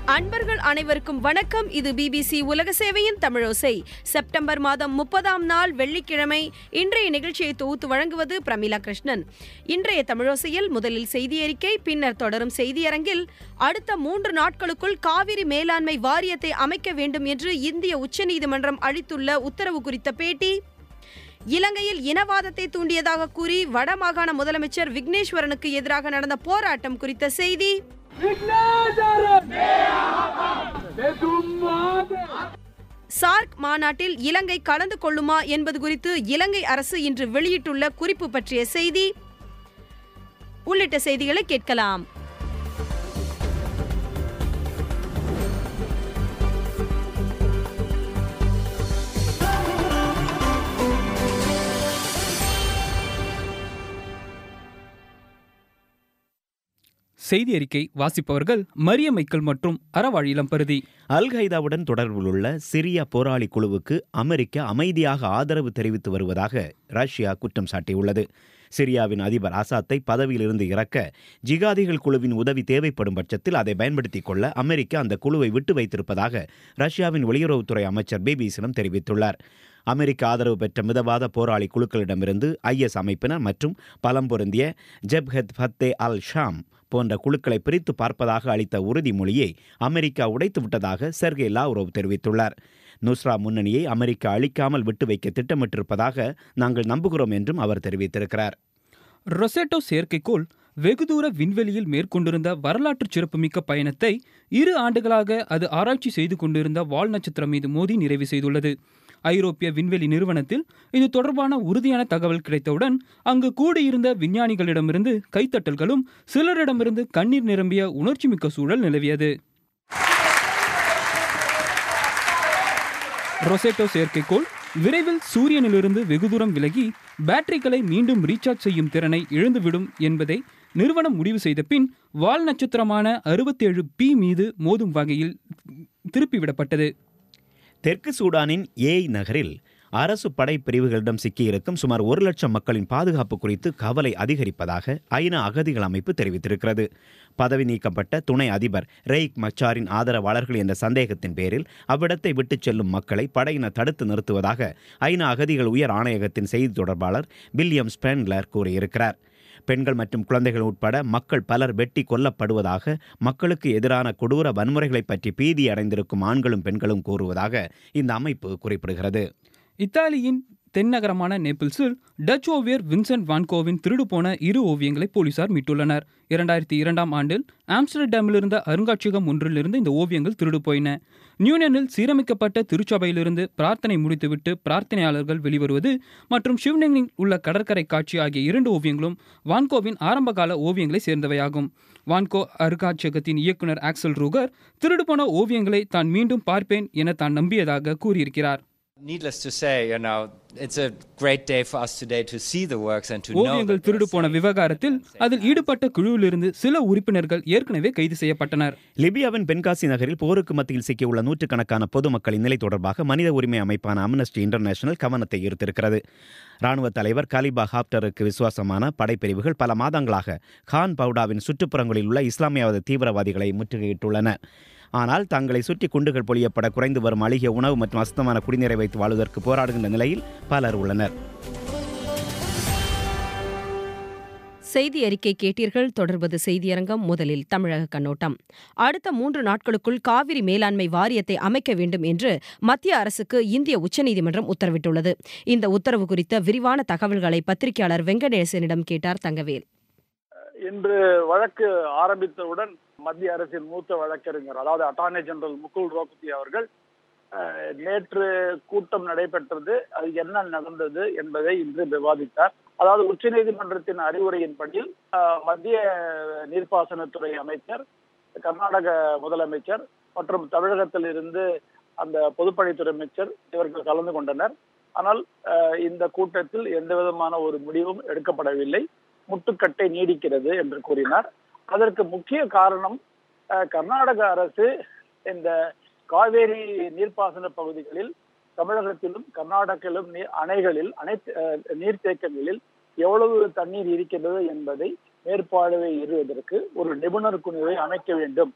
அன்பர்கள் அனைவருக்கும் வணக்கம் இது பிபிசி உலக சேவையின் தமிழோசை செப்டம்பர் மாதம் முப்பதாம் நாள் வெள்ளிக்கிழமை இன்றைய நிகழ்ச்சியை தொகுத்து வழங்குவது பிரமிளா கிருஷ்ணன் இன்றைய தமிழோசையில் முதலில் செய்தி அறிக்கை பின்னர் தொடரும் செய்தியரங்கில் அடுத்த மூன்று நாட்களுக்குள் காவிரி மேலாண்மை வாரியத்தை அமைக்க வேண்டும் என்று இந்திய உச்சநீதிமன்றம் அளித்துள்ள உத்தரவு குறித்த பேட்டி இலங்கையில் இனவாதத்தை தூண்டியதாக கூறி வடமாகாண முதலமைச்சர் விக்னேஸ்வரனுக்கு எதிராக நடந்த போராட்டம் குறித்த செய்தி சார்க் மாநாட்டில் இலங்கை கலந்து கொள்ளுமா என்பது குறித்து இலங்கை அரசு இன்று வெளியிட்டுள்ள குறிப்பு பற்றிய செய்தி உள்ளிட்ட செய்திகளை கேட்கலாம் செய்தி அறிக்கை வாசிப்பவர்கள் மரிய மைக்கேல் மற்றும் அறவாழ் இளம்பருதி அல் கைதாவுடன் தொடர்பில் உள்ள சிரியா போராளி குழுவுக்கு அமெரிக்கா அமைதியாக ஆதரவு தெரிவித்து வருவதாக ரஷ்யா குற்றம் சாட்டியுள்ளது சிரியாவின் அதிபர் அசாத்தை பதவியிலிருந்து இறக்க ஜிகாதிகள் குழுவின் உதவி தேவைப்படும் பட்சத்தில் அதை பயன்படுத்திக் கொள்ள அமெரிக்கா அந்த குழுவை விட்டு வைத்திருப்பதாக ரஷ்யாவின் வெளியுறவுத்துறை அமைச்சர் பிபிசியிடம் தெரிவித்துள்ளார் அமெரிக்க ஆதரவு பெற்ற மிதவாத போராளி குழுக்களிடமிருந்து ஐஎஸ் அமைப்பினர் மற்றும் பலம் பொருந்திய ஜெப்ஹத் ஃபத்தே அல் ஷாம் போன்ற குழுக்களை பிரித்து பார்ப்பதாக அளித்த உறுதிமொழியை அமெரிக்கா உடைத்து விட்டதாக செர்கே லாவ்ரோவ் தெரிவித்துள்ளார் நுஸ்ரா முன்னணியை அமெரிக்கா அழிக்காமல் விட்டு வைக்க திட்டமிட்டிருப்பதாக நாங்கள் நம்புகிறோம் என்றும் அவர் தெரிவித்திருக்கிறார் ரொசேட்டோ செயற்கைக்கோள் வெகு தூர விண்வெளியில் மேற்கொண்டிருந்த வரலாற்று சிறப்புமிக்க பயணத்தை இரு ஆண்டுகளாக அது ஆராய்ச்சி செய்து கொண்டிருந்த வால் நட்சத்திரம் மீது மோதி நிறைவு செய்துள்ளது ஐரோப்பிய விண்வெளி நிறுவனத்தில் இது தொடர்பான உறுதியான தகவல் கிடைத்தவுடன் அங்கு கூடியிருந்த விஞ்ஞானிகளிடமிருந்து கைத்தட்டல்களும் சிலரிடமிருந்து கண்ணீர் நிரம்பிய உணர்ச்சிமிக்க சூழல் நிலவியது ரொசேட்டோ செயற்கைக்கோள் விரைவில் சூரியனிலிருந்து வெகு தூரம் விலகி பேட்டரிகளை மீண்டும் ரீசார்ஜ் செய்யும் திறனை இழந்துவிடும் என்பதை நிறுவனம் முடிவு செய்த பின் வால் நட்சத்திரமான அறுபத்தேழு பி மீது மோதும் வகையில் திருப்பிவிடப்பட்டது தெற்கு சூடானின் ஏய் நகரில் அரசு படை பிரிவுகளிடம் சிக்கியிருக்கும் சுமார் ஒரு லட்சம் மக்களின் பாதுகாப்பு குறித்து கவலை அதிகரிப்பதாக ஐநா அகதிகள் அமைப்பு தெரிவித்திருக்கிறது பதவி நீக்கப்பட்ட துணை அதிபர் ரெய்க் மச்சாரின் ஆதரவாளர்கள் என்ற சந்தேகத்தின் பேரில் அவ்விடத்தை விட்டுச் செல்லும் மக்களை படையினர் தடுத்து நிறுத்துவதாக ஐநா அகதிகள் உயர் ஆணையகத்தின் செய்தி தொடர்பாளர் வில்லியம் ஸ்பென்லர் கூறியிருக்கிறார் பெண்கள் மற்றும் குழந்தைகள் உட்பட மக்கள் பலர் வெட்டி கொல்லப்படுவதாக மக்களுக்கு எதிரான கொடூர வன்முறைகளை பற்றி பீதி அடைந்திருக்கும் ஆண்களும் பெண்களும் கூறுவதாக இந்த அமைப்பு குறிப்பிடுகிறது இத்தாலியின் தென்னகரமான நேபிள்ஸில் டச் ஓவியர் வின்சென்ட் வான்கோவின் திருடு போன இரு ஓவியங்களை போலீசார் மீட்டுள்ளனர் இரண்டாயிரத்தி இரண்டாம் ஆண்டில் ஆம்ஸ்டர்டாமில் இருந்த அருங்காட்சியகம் ஒன்றிலிருந்து இந்த ஓவியங்கள் திருடு போயின நியூனியனில் சீரமைக்கப்பட்ட திருச்சபையிலிருந்து பிரார்த்தனை முடித்துவிட்டு பிரார்த்தனையாளர்கள் வெளிவருவது மற்றும் ஷிவ்னிங்கில் உள்ள கடற்கரை காட்சி ஆகிய இரண்டு ஓவியங்களும் வான்கோவின் ஆரம்பகால ஓவியங்களை சேர்ந்தவையாகும் வான்கோ அருங்காட்சியகத்தின் இயக்குனர் ஆக்சல் ரூகர் திருடு போன ஓவியங்களை தான் மீண்டும் பார்ப்பேன் என தான் நம்பியதாக கூறியிருக்கிறார் Needless to say, you know, it's a great day for us today to see the works and to know ஓவியங்கள் that திருடு they're போன safe. விவகாரத்தில் அதில் ஈடுபட்ட குழுவிலிருந்து சில உறுப்பினர்கள் ஏற்கனவே கைது செய்யப்பட்டனர் லிபியாவின் பென்காசி நகரில் போருக்கு மத்தியில் சிக்கியுள்ள நூற்றுக்கணக்கான பொதுமக்களின் நிலை தொடர்பாக மனித உரிமை அமைப்பான அம்னஸ்டி இன்டர்நேஷனல் கவனத்தை ஈர்த்திருக்கிறது ராணுவ தலைவர் கலிபா ஹாப்டருக்கு விசுவாசமான படைப்பிரிவுகள் பல மாதங்களாக கான் பவுடாவின் சுற்றுப்புறங்களில் உள்ள இஸ்லாமியவாத தீவிரவாதிகளை முற்றுகையிட்டுள்ளன ஆனால் தங்களை சுற்றி குண்டுகள் பொழியப்பட குறைந்து வரும் அழுகிய உணவு மற்றும் அசுத்தமான குடிநீரை வைத்து வாழ்வதற்கு போராடுகின்ற நிலையில் பலர் உள்ளனர் செய்தி அறிக்கை கேட்டீர்கள் தொடர்வது செய்தியரங்கம் முதலில் தமிழக கண்ணோட்டம் அடுத்த மூன்று நாட்களுக்குள் காவிரி மேலாண்மை வாரியத்தை அமைக்க வேண்டும் என்று மத்திய அரசுக்கு இந்திய உச்சநீதிமன்றம் உத்தரவிட்டுள்ளது இந்த உத்தரவு குறித்த விரிவான தகவல்களை பத்திரிகையாளர் வெங்கடேசனிடம் கேட்டார் தங்கவேல் இன்று வழக்கு ஆரம்பித்தவுடன் மத்திய அரசின் மூத்த வழக்கறிஞர் அதாவது அட்டார்னி ஜெனரல் முகுல் ரோஹத்கி அவர்கள் அஹ், நேற்று கூட்டம் நடைபெற்றது அது என்ன நடந்தது என்பதை இன்று விவாதித்தார் அதாவது உச்சநீதிமன்றத்தின் அறிவுரையின்படி அஹ், மத்திய நீர்ப்பாசனத்துறை அமைச்சர் கர்நாடக முதலமைச்சர் மற்றும் தமிழகத்தில் இருந்து அந்த பொதுப்பணித்துறை அமைச்சர் இவர்கள் கலந்து கொண்டனர் ஆனால் அஹ், இந்த கூட்டத்தில் எந்த விதமான ஒரு முடிவும் எடுக்கப்படவில்லை முட்டுக்கட்டை நீடிக்கிறது என்று கூறினார் அதற்கு முக்கிய காரணம் அஹ், கர்நாடக அரசு இந்த காவேரி நீர்ப்பாசன பகுதிகளில் தமிழகத்திலும் கர்நாடகிலும் நீர் அணைகளில் அனைத்து அஹ், நீர்த்தேக்கங்களில் எவ்வளவு தண்ணீர் இருக்கிறது என்பதை மேற்பார்வை இடுவதற்கு ஒரு நிபுணர் குழுவை அமைக்க வேண்டும்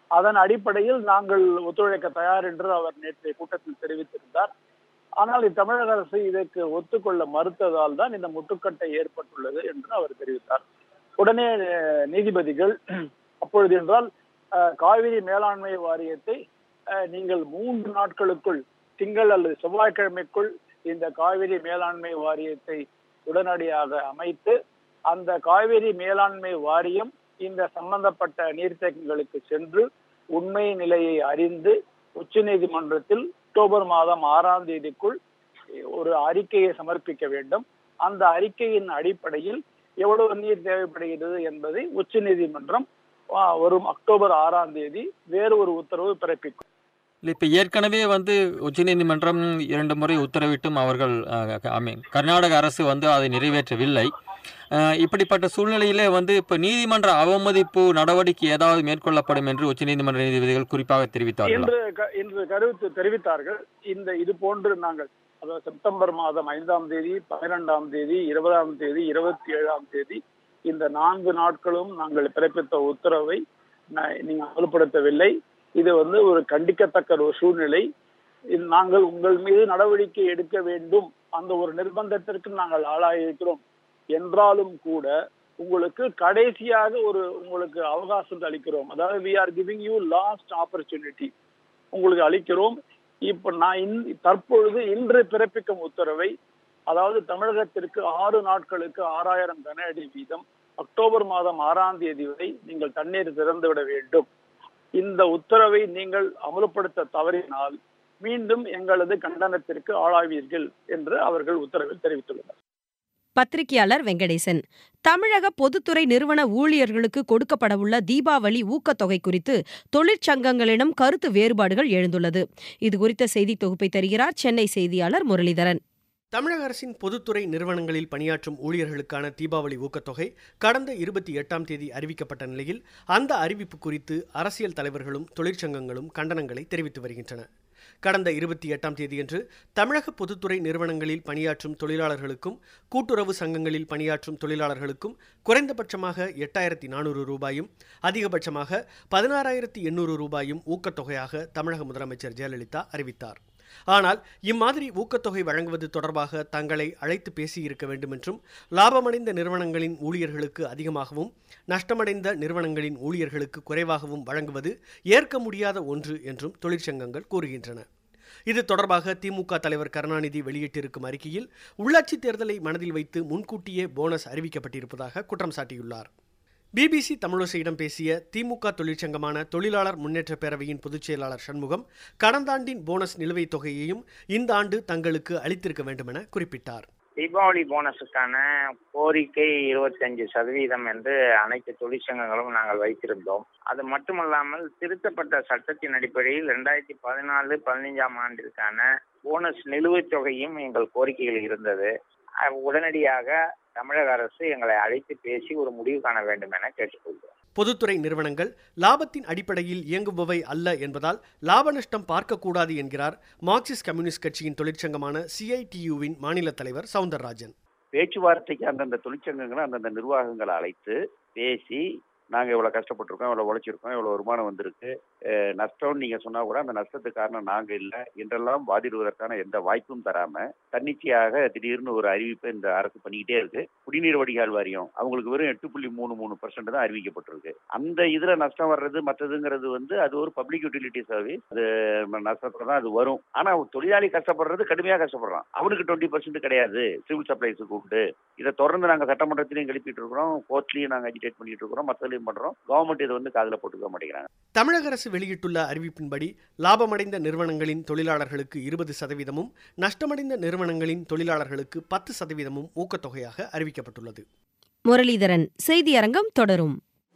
அதன் அடிப்படையில் நாங்கள் ஒத்துழைக்க தயார் என்று அவர் நேற்றைய கூட்டத்தில் தெரிவித்திருந்தார் ஆனால் தமிழக அரசு இதற்கு ஒத்துக்கொள்ள மறுத்ததால் தான் இந்த முட்டுக்கட்டை ஏற்பட்டுள்ளது என்று அவர் தெரிவித்தார் உடனே அஹ், நீதிபதிகள் அப்பொழுது என்றால் அஹ், காவிரி மேலாண்மை வாரியத்தை அஹ், நீங்கள் மூன்று நாட்களுக்குள் திங்கள் அல்லது செவ்வாய்க்கிழமைக்குள் இந்த காவிரி மேலாண்மை வாரியத்தை உடனடியாக அமைத்து அந்த காவிரி மேலாண்மை வாரியம் இந்த சம்பந்தப்பட்ட நீர்த்தேக்கங்களுக்கு சென்று உண்மை நிலையை அறிந்து உச்சநீதிமன்றத்தில் அக்டோபர் மாதம் ஆறாம் தேதிக்குள் ஒரு அறிக்கையை சமர்ப்பிக்க வேண்டும் அந்த அறிக்கையின் அடிப்படையில் எவ்வளவு நீர் தேவைப்படுகிறது என்பதை உச்சநீதிமன்றம் ஆ, வரும் அக்டோபர் ஆறாம் தேதி வேறு ஒரு உத்தரவு பிறப்பிக்கும் இல்லை இப்போ ஏற்கனவே வந்து உச்சநீதிமன்றம் இரண்டு முறை உத்தரவிட்டும் அவர்கள் ஐ மீன் கர்நாடக அரசு வந்து அதை நிறைவேற்றவில்லை அஹ், இப்படிப்பட்ட சூழ்நிலையிலே வந்து இப்போ நீதிமன்ற அவமதிப்பு நடவடிக்கை ஏதாவது மேற்கொள்ளப்படும் என்று உச்சநீதிமன்ற நீதிபதிகள் குறிப்பாக தெரிவித்தார்களா இன்று க- இன்று கருத்து தெரிவித்தார்கள் இந்த இது போன்று நாங்கள் அதாவது செப்டம்பர் மாதம் ஐந்தாம் தேதி பன்னிரெண்டாம் தேதி இருபதாம் தேதி இருபத்தி ஏழாம் தேதி இந்த நான்கு நாட்களும் நாங்கள் பிறப்பித்த உத்தரவை ந- நீங்க அமல்படுத்தவில்லை இது வந்து ஒரு கண்டிக்கத்தக்க ஒரு சூழ்நிலை இது நாங்கள் உங்கள் மீது நடவடிக்கை எடுக்க வேண்டும் அந்த ஒரு நிர்பந்தத்திற்கு நாங்கள் ஆளாயிருக்கிறோம் என்றாலும் கூட உங்களுக்கு கடைசியாக ஒரு உங்களுக்கு அவகாசம் அளிக்கிறோம் அதாவது we are giving you last opportunity உங்களுக்கு அளிக்கிறோம் இப்ப நான் இன்- தற்பொழுது இன்று பிறப்பிக்கும் உத்தரவை அதாவது தமிழகத்திற்கு ஆறு நாட்களுக்கு ஆறாயிரம் கன அடி வீதம் அக்டோபர் மாதம் ஆறாம் தேதி வரை நீங்கள் தண்ணீர் திறந்து விட வேண்டும் இந்த உத்தரவை நீங்கள் அமல்படுத்த தவறினால் மீண்டும் எங்களது கண்டனத்திற்கு ஆளாவீர்கள் என்று அவர்கள் உத்தரவில் தெரிவித்துள்ளனர் பத்திரிகையாளர் வெங்கடேசன் தமிழக பொதுத்துறை நிறுவன ஊழியர்களுக்கு கொடுக்கப்படவுள்ள தீபாவளி ஊக்கத்தொகை குறித்து தொழிற்சங்கங்களிடம் கருத்து வேறுபாடுகள் எழுந்துள்ளது இது குறித்த செய்தி தொகுப்பை தருகிறார் சென்னை செய்தியாளர் முரளிதரன் தமிழக அரசின் பொதுத்துறை நிறுவனங்களில் பணியாற்றும் ஊழியர்களுக்கான தீபாவளி ஊக்கத்தொகை கடந்த இருபத்தி எட்டாம் தேதி அறிவிக்கப்பட்ட நிலையில் அந்த அறிவிப்பு குறித்து அரசியல் தலைவர்களும் தொழிற்சங்கங்களும் கண்டனங்களை தெரிவித்து வருகின்றன கடந்த இருபத்தி எட்டாம் தேதியன்று தமிழக பொதுத்துறை நிறுவனங்களில் பணியாற்றும் தொழிலாளர்களுக்கும் கூட்டுறவு சங்கங்களில் பணியாற்றும் தொழிலாளர்களுக்கும் குறைந்தபட்சமாக எட்டாயிரத்தி நானூறு ரூபாயும் அதிகபட்சமாக பதினாறாயிரத்தி எண்ணூறு ரூபாயும் ஊக்கத்தொகையாக தமிழக முதலமைச்சர் ஜெயலலிதா அறிவித்தார் ஆனால் இம்மாதிரி ஊக்கத்தொகை வழங்குவது தொடர்பாக தங்களை அழைத்து பேசியிருக்க வேண்டும் என்றும் லாபமடைந்த நிறுவனங்களின் ஊழியர்களுக்கு அதிகமாகவும் நஷ்டமடைந்த நிறுவனங்களின் ஊழியர்களுக்கு குறைவாகவும் வழங்குவது ஏற்க முடியாத ஒன்று என்றும் தொழிற்சங்கங்கள் கூறுகின்றன இது தொடர்பாக திமுக தலைவர் கருணாநிதி வெளியிட்டிருக்கும் அறிக்கையில் உள்ளாட்சி தேர்தலை மனதில் வைத்து முன்கூட்டியே போனஸ் அறிவிக்கப்பட்டிருப்பதாக குற்றம் சாட்டியுள்ளார் பிபிசி தமிழோசையிடம் பேசிய திமுக தொழிற்சங்கமான தொழிலாளர் முன்னேற்ற பேரவையின் பொதுச் செயலாளர் சண்முகம் கடந்த ஆண்டின் போனஸ் நிலுவைத் தொகையையும் இந்த ஆண்டு தங்களுக்கு அளித்திருக்க வேண்டுமென குறிப்பிட்டார் தீபாவளி போனஸுக்கான கோரிக்கை இருபத்தஞ்சு சதவீதம் என்று அனைத்து தொழிற்சங்கங்களும் நாங்கள் வைத்திருந்தோம் அது மட்டுமல்லாமல் திருத்தப்பட்ட சட்டத்தின் அடிப்படையில் ரெண்டாயிரத்தி பதினாலு பதினைஞ்சாம் ஆண்டிற்கான போனஸ் நிலுவைத் தொகையும் எங்கள் கோரிக்கையில் இருந்தது அஹ் உடனடியாக தமிழக அரசு எங்களை அழைத்து பேசி ஒரு முடிவு காண வேண்டும் என கேட்டுக்கொள்கிறோம் பொதுத்துறை நிறுவனங்கள் லாபத்தின் அடிப்படையில் இயங்குபவை அல்ல என்பதால் லாப நஷ்டம் பார்க்கக்கூடாது என்கிறார் மார்க்சிஸ்ட் கம்யூனிஸ்ட் கட்சியின் தொழிற்சங்கமான சிஐடியுவின் மாநில தலைவர் சவுந்தரராஜன் பேச்சுவார்த்தைக்கு அந்தந்த தொழிற்சங்கங்களை அந்தந்த நிர்வாகங்களை அழைத்து பேசி நாங்கள் இவ்வளோ கஷ்டப்பட்டிருக்கோம் இவ்வளோ உழைச்சிருக்கோம் இவ்வளோ வருமானம் வந்திருக்கு அஹ் நஷ்டம்னு நீங்கள் சொன்னால் கூட அந்த நஷ்டத்துக்கு காரணம் நாங்கள் இல்லை என்றெல்லாம் வாதிடுவதற்கான எந்த வாய்ப்பும் தராமல் தன்னிச்சையாக திடீர்னு ஒரு அறிவிப்பை இந்த அரசு பண்ணிக்கிட்டே இருக்கு குடிநீர் வடிகால் வாரியம் அவங்களுக்கு வெறும் எட்டு புள்ளி மூணு மூணு பர்சன்ட் தான் அறிவிக்கப்பட்டிருக்கு அந்த இதில் நஷ்டம் வர்றது மற்றதுங்கிறது வந்து அது ஒரு பப்ளிக் யூட்டிலிட்டி சர்வீஸ் அது நஷ்டத்தில் தான் அது வரும் ஆனால் தொழிலாளி கஷ்டப்படுறது கடுமையாக கஷ்டப்படுறான் அவனுக்கு டுவெண்ட்டி பர்சன்ட் கிடையாது சிவில் சப்ளைஸுக்கு உண்டு இதை தொடர்ந்து நாங்கள் சட்டமன்றத்திலையும் எழுப்பிட்டு இருக்கிறோம் கோர்ட்லையும் நாங்கள் அஜிடேட் பண்ணிட்டு இருக்கிறோம் மற்றதுலையும் பண்றோம் கவர்மெண்ட் இதை வந்து காதில் போட்டுக்க மாட்டேங்கிறாங்க தமிழக அரசு வெளியிட்டுள்ள அறிவிப்பின்படி லாபமடைந்த நிறுவனங்களின் தொழிலாளர்களுக்கு இருபது சதவீதமும் நஷ்டமடைந்த நிறுவனங்களின் தொழிலாளர்களுக்கு பத்து சதவீதமும் ஊக்கத்தொகையாக அறிவிக்கப்பட்டுள்ளது முரளிதரன் செய்தியரங்கம் தொடரும்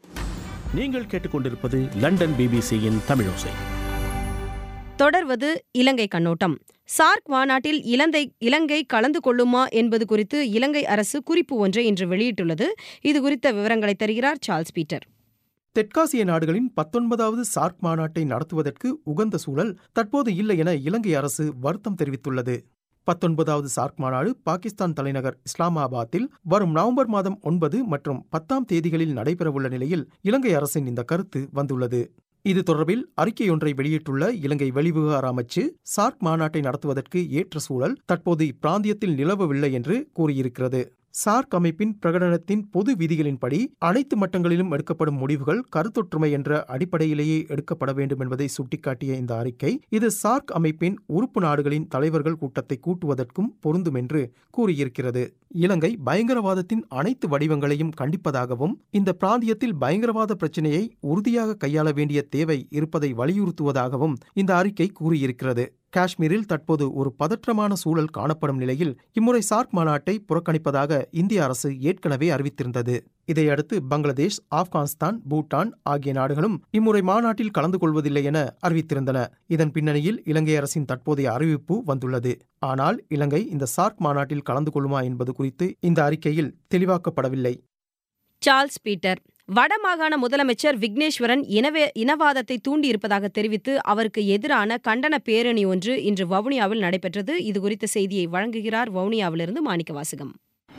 நீங்கள் கேட்டுக்கொண்டிருப்பது லண்டன் பிபிசியின் தமிழோசை தொடர்வது இலங்கை கண்ணோட்டம் சார்க் மாநாட்டில் இலங்கை இலங்கை கலந்து கொள்ளுமா என்பது குறித்து இலங்கை அரசு குறிப்பு ஒன்றை இன்று வெளியிட்டுள்ளது இது குறித்த விவரங்களை தருகிறார் சார்ல்ஸ் பீட்டர் தெற்காசிய நாடுகளின் பத்தொன்பதாவது சார்க் மாநாட்டை நடத்துவதற்கு உகந்த சூழல் தற்போது இல்லை என இலங்கை அரசு வருத்தம் தெரிவித்துள்ளது பத்தொன்பதாவது சார்க் மாநாடு பாகிஸ்தான் தலைநகர் இஸ்லாமாபாத்தில் வரும் நவம்பர் மாதம் ஒன்பது மற்றும் பத்தாம் தேதிகளில் நடைபெறவுள்ள நிலையில் இலங்கை அரசின் இந்த கருத்து வந்துள்ளது இது தொடர்பில் அறிக்கையொன்றை வெளியிட்டுள்ள இலங்கை வெளிவிவகார அமைச்சு சார்க் மாநாட்டை நடத்துவதற்கு ஏற்ற சூழல் தற்போது இப்பிராந்தியத்தில் நிலவவில்லை என்று கூறியிருக்கிறது சார்க் அமைப்பின் பிரகடனத்தின் பொது விதிகளின்படி அனைத்து மட்டங்களிலும் எடுக்கப்படும் முடிவுகள் கருத்தொற்றுமை என்ற அடிப்படையிலேயே எடுக்கப்பட வேண்டும் என்பதை சுட்டிக்காட்டிய இந்த அறிக்கை இது சார்க் அமைப்பின் உறுப்பு நாடுகளின் தலைவர்கள் கூட்டத்தை கூட்டுவதற்கும் பொருந்தும் என்று கூறியிருக்கிறது இலங்கை பயங்கரவாதத்தின் அனைத்து வடிவங்களையும் கண்டிப்பதாகவும் இந்த பிராந்தியத்தில் பயங்கரவாத பிரச்சினையை உறுதியாக கையாள வேண்டிய தேவை இருப்பதை வலியுறுத்துவதாகவும் இந்த அறிக்கை கூறியிருக்கிறது காஷ்மீரில் தற்போது ஒரு பதற்றமான சூழல் காணப்படும் நிலையில் இம்முறை சார்க் மாநாட்டை புறக்கணிப்பதாக இந்திய அரசு ஏற்கனவே அறிவித்திருந்தது இதையடுத்து பங்களாதேஷ் ஆப்கானிஸ்தான் பூட்டான் ஆகிய நாடுகளும் இம்முறை மாநாட்டில் கலந்து கொள்வதில்லை என அறிவித்திருந்தன இதன் பின்னணியில் இலங்கை அரசின் தற்போதைய அறிவிப்பு வந்துள்ளது ஆனால் இலங்கை இந்த சார்க் மாநாட்டில் கலந்து கொள்ளுமா என்பது குறித்து இந்த அறிக்கையில் தெளிவாக்கப்படவில்லை சார்ல்ஸ் பீட்டர் வடமாகாண முதலமைச்சர் விக்னேஸ்வரன் இனவே இனவாதத்தை தூண்டியிருப்பதாக தெரிவித்து அவருக்கு எதிரான கண்டன பேரணி ஒன்று இன்று வவுனியாவில் நடைபெற்றது இதுகுறித்த செய்தியை வழங்குகிறார் வவுனியாவிலிருந்து மாணிக்க வாசகம்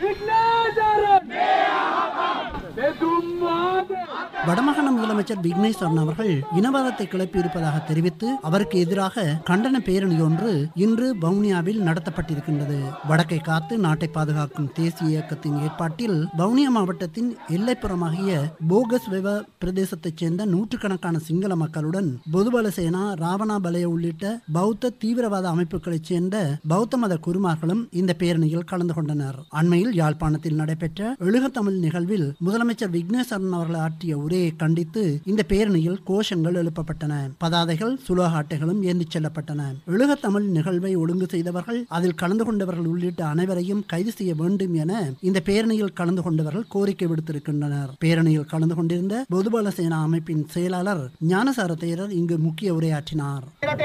வடமாகாண முதலமைச்சர் விக்னேஸ்வரன் அவர்கள் இனவாதத்தை கிளப்பியிருப்பதாக தெரிவித்து அவருக்கு எதிராக கண்டன பேரணி ஒன்று இன்று வவுனியாவில் நடத்தப்பட்டிருக்கின்றது வடக்கை காத்து நாட்டை பாதுகாக்கும் தேசிய இயக்கத்தின் ஏற்பாட்டில் வவுனியா மாவட்டத்தின் எல்லைப்புறமாகிய போகஸ் வெவ பிரதேசத்தைச் சேர்ந்த நூற்றுக்கணக்கான சிங்கள மக்களுடன் பொதுபல சேனா ராவணா பலய உள்ளிட்ட பௌத்த தீவிரவாத அமைப்புகளைச் சேர்ந்த பௌத்த மத குருமார்களும் இந்த பேரணியில் கலந்து கொண்டனர் அண்மையில் யாழ்ப்பாணத்தில் நடைபெற்ற எழுகத்தமிழ் நிகழ்வில் முதலமைச்சர் விக்னேஸ்வரன் அவர்கள் ஆற்றிய உரையை கண்டித்து இந்த பேரணியில் கோஷங்கள் எழுப்பப்பட்டன பதாதைகள் சுலோக அட்டைகளும் ஏந்திச் செல்லப்பட்டன எழுகத்தமிழ் நிகழ்வை ஒழுங்கு செய்தவர்கள் அதில் கலந்து கொண்டவர்கள் உள்ளிட்ட அனைவரையும் கைது செய்ய வேண்டும் என இந்த பேரணியில் கலந்து கொண்டவர்கள் கோரிக்கை விடுத்திருக்கின்றனர் பேரணியில் கலந்து கொண்டிருந்த பொதுபல சேனா அமைப்பின் செயலாளர் ஞானசார தேரர் இங்கு முக்கிய உரையாற்றினார்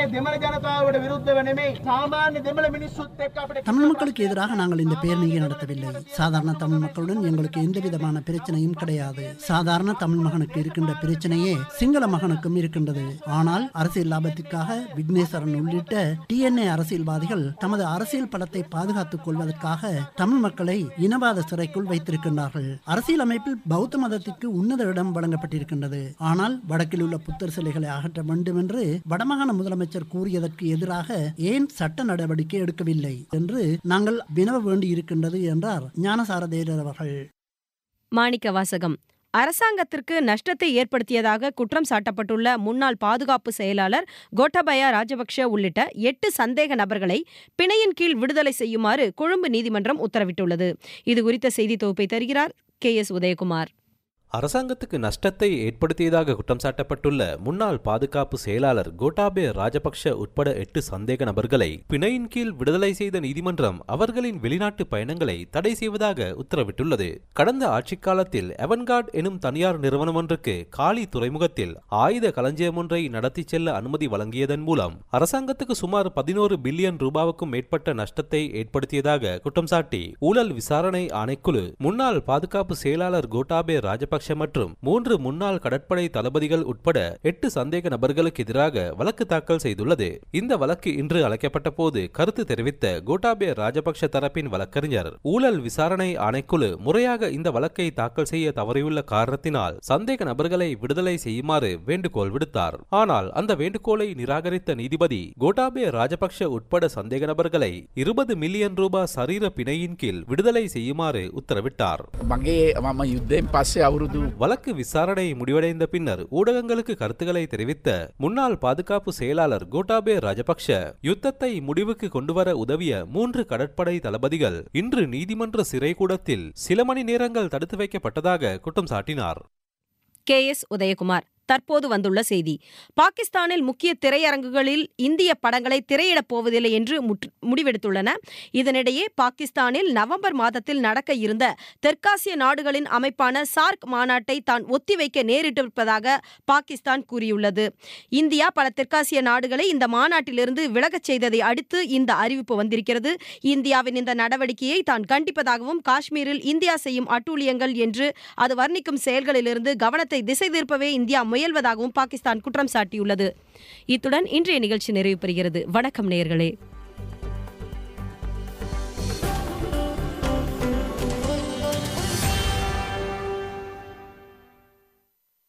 தமிழ் மக்களுக்கு எதிராக நாங்கள் இந்த பேரணியை நடத்தவில்லை சாதாரண தமிழ் மக்களுடன் எங்களுக்கு எந்த விதமான பிரச்சனையும் கிடையாது சாதாரண தமிழ் மகனுக்கு இருக்கின்ற பிரச்சனையே சிங்கள மகனுக்கும் இருக்கின்றது ஆனால் அரசியல் லாபத்திற்காக விக்னேஸ்வரன் உள்ளிட்ட டிஎன்ஏ அரசியல்வாதிகள் தமது அரசியல் பலத்தை பாதுகாத்துக் கொள்வதற்காக தமிழ் மக்களை இனவாத சிறைக்குள் வைத்திருக்கின்றார்கள் அரசியல் அமைப்பில் பௌத்த மதத்திற்கு உன்னத இடம் வழங்கப்பட்டிருக்கின்றது ஆனால் வடக்கில் உள்ள புத்தர் சிலைகளை அகற்ற வேண்டும் என்று வடமாகாண முதலமைச்சர் கூறியதற்கு எதிராக ஏன் சட்ட நடவடிக்கை எடுக்கவில்லை என்று நாங்கள் வினவ வேண்டியிருக்கின்றது என்றார் ஞானசாரதேரர் அவர்கள் மாணிக்க வாசகம் அரசாங்கத்திற்கு நஷ்டத்தை ஏற்படுத்தியதாக குற்றம் சாட்டப்பட்டுள்ள முன்னாள் பாதுகாப்பு செயலாளர் கோட்டபயா ராஜபக்ஷ உள்ளிட்ட எட்டு சந்தேக நபர்களை பிணையின் கீழ் விடுதலை செய்யுமாறு கொழும்பு நீதிமன்றம் உத்தரவிட்டுள்ளது இதுகுறித்த செய்தி தொகுப்பை தருகிறார் கே எஸ் உதயகுமார் அரசாங்கத்துக்கு நஷ்டத்தை ஏற்படுத்தியதாக குற்றம் சாட்டப்பட்டுள்ள முன்னாள் பாதுகாப்பு செயலாளர் கோட்டாபே ராஜபக்ஷ உட்பட எட்டு சந்தேக நபர்களை பிணையின் கீழ் விடுதலை செய்த நீதிமன்றம் அவர்களின் வெளிநாட்டு பயணங்களை தடை செய்வதாக உத்தரவிட்டுள்ளது கடந்த ஆட்சிக் காலத்தில் எவன்கார்ட் எனும் தனியார் நிறுவனம் ஒன்றுக்கு காலி துறைமுகத்தில் ஆயுத களஞ்சியம் ஒன்றை நடத்தி செல்ல அனுமதி வழங்கியதன் மூலம் அரசாங்கத்துக்கு சுமார் பதினோரு பில்லியன் ரூபாவுக்கும் மேற்பட்ட நஷ்டத்தை ஏற்படுத்தியதாக குற்றம் சாட்டி ஊழல் விசாரணை ஆணைக்குழு முன்னாள் பாதுகாப்பு செயலாளர் கோட்டாபே ராஜபக்ஷ ராஜபக்ஷ மற்றும் மூன்று முன்னாள் கடற்படை தளபதிகள் உட்பட எட்டு சந்தேக நபர்களுக்கு எதிராக வழக்கு தாக்கல் செய்துள்ளது இந்த வழக்கு இன்று அழைக்கப்பட்ட போது கருத்து தெரிவித்த கோட்டாபே ராஜபக்ஷ தரப்பின் வழக்கறிஞர் ஊழல் விசாரணை ஆணைக்குழு முறையாக இந்த வழக்கை தாக்கல் செய்ய தவறியுள்ள காரணத்தினால் சந்தேக நபர்களை விடுதலை செய்யுமாறு வேண்டுகோள் விடுத்தார் ஆனால் அந்த வேண்டுகோளை நிராகரித்த நீதிபதி கோட்டாபே ராஜபக்ஷ உட்பட சந்தேக நபர்களை இருபது மில்லியன் ரூபாய் சரீர பிணையின் கீழ் விடுதலை செய்யுமாறு உத்தரவிட்டார் வழக்கு விசாரணை முடிவடைந்த பின்னர் ஊடகங்களுக்கு கருத்துக்களை தெரிவித்த முன்னாள் பாதுகாப்பு செயலாளர் கோட்டாபே ராஜபக்ஷ யுத்தத்தை முடிவுக்கு கொண்டுவர உதவிய மூன்று கடற்படை தளபதிகள் இன்று நீதிமன்ற சிறைக்கூடத்தில் சில மணி நேரங்கள் தடுத்து வைக்கப்பட்டதாக குற்றம் சாட்டினார் கே எஸ் உதயகுமார் தற்போது வந்துள்ள செய்தி பாகிஸ்தானில் முக்கிய திரையரங்குகளில் இந்திய படங்களை திரையிடப் போவதில்லை என்று முடிவெடுத்துள்ளன இதனிடையே பாகிஸ்தானில் நவம்பர் மாதத்தில் நடக்க இருந்த தெற்காசிய நாடுகளின் அமைப்பான சார்க் மாநாட்டை தான் ஒத்திவைக்க நேரிட்டிருப்பதாக பாகிஸ்தான் கூறியுள்ளது இந்தியா பல தெற்காசிய நாடுகளை இந்த மாநாட்டிலிருந்து விலகச் செய்ததை அடுத்து இந்த அறிவிப்பு வந்திருக்கிறது இந்தியாவின் இந்த நடவடிக்கையை தான் கண்டிப்பதாகவும் காஷ்மீரில் இந்தியா செய்யும் அட்டூழியங்கள் என்று அது வர்ணிக்கும் செயல்களிலிருந்து கவனத்தை திசை திருப்பவே இந்தியா முயல்வதாகவும் பாகிஸ்தான் குற்றம் சாட்டியுள்ளது இத்துடன் இன்றைய நிகழ்ச்சி நிறைவு பெறுகிறது வணக்கம் நேயர்களே